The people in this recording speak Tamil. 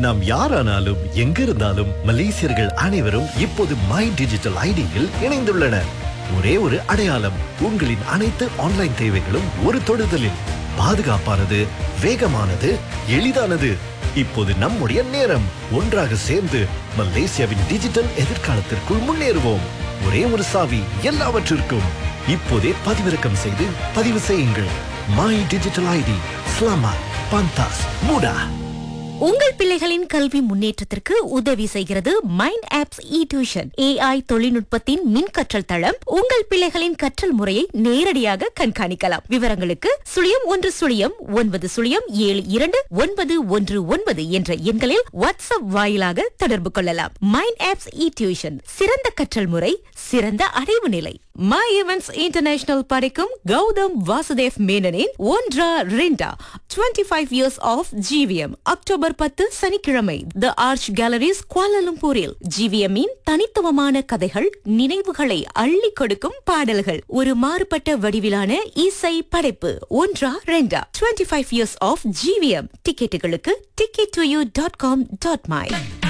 நாம் யாரானாலும் எங்க இருந்தாலும் மலேசியர்கள் அனைவரும் இப்போது மை டிஜிட்டல் ஐடியில் இணைந்துள்ளனர் ஒரே ஒரு அடையாளம் உங்களின் அனைத்து ஆன்லைன் தேவைகளும் ஒரு தொடுதலில் பாதுகாப்பானது வேகமானது எளிதானது இப்போது நம்முடைய நேரம் ஒன்றாக சேர்ந்து மலேசியாவின் டிஜிட்டல் எதிர்காலத்திற்குள் முன்னேறுவோம் ஒரே ஒரு சாவி எல்லாவற்றிற்கும் இப்போதே பதிவிறக்கம் செய்து பதிவு செய்யுங்கள் மை டிஜிட்டல் ஐடி ஸ்லாமா பந்தாஸ் மூடா உங்கள் பிள்ளைகளின் கல்வி முன்னேற்றத்திற்கு உதவி செய்கிறது mind apps e tuition AI தொழில்நுட்பத்தின் மின் கற்றல் தளம் உங்கள் பிள்ளைகளின் கற்றல் முறையை நேரடியாக கண்காணிக்கலாம் விவரங்களுக்கு சுழியம் ஒன்று சுழியம் ஒன்பது சுழியம் ஏழு இரண்டு ஒன்பது ஒன்று ஒன்பது என்ற எண்களில் வாட்ஸ்அப் வாயிலாக தொடர்பு கொள்ளலாம் மைண்ட் ஆப்ஸ் இ டியூஷன் சிறந்த கற்றல் முறை சிறந்த அடைவு நிலை மை ஈவென்ட்ஸ் இன்டர்நேஷனல் படிக்கும் கௌதம் வாசுதேவ் மேனனின் ஒன்றா ரெண்டா 25 five years of GVM October பத்து சனிக்கிழமை தி ஆர்ச் கேலரிஸ் குவாலலும்பூரில் ஜிவிஎம்மின் தனித்துவமான கதைகள் நினைவுகளை அள்ளி கொடுக்கும் பாடல்கள் ஒரு மாறுபட்ட வடிவிலான இசை படைப்பு ஒன்றா ரெண்டா 25 ஃபைவ் இயர்ஸ் ஆஃப் ஜிவிஎம் டிக்கெட்டுகளுக்கு ticket to you dot com dot my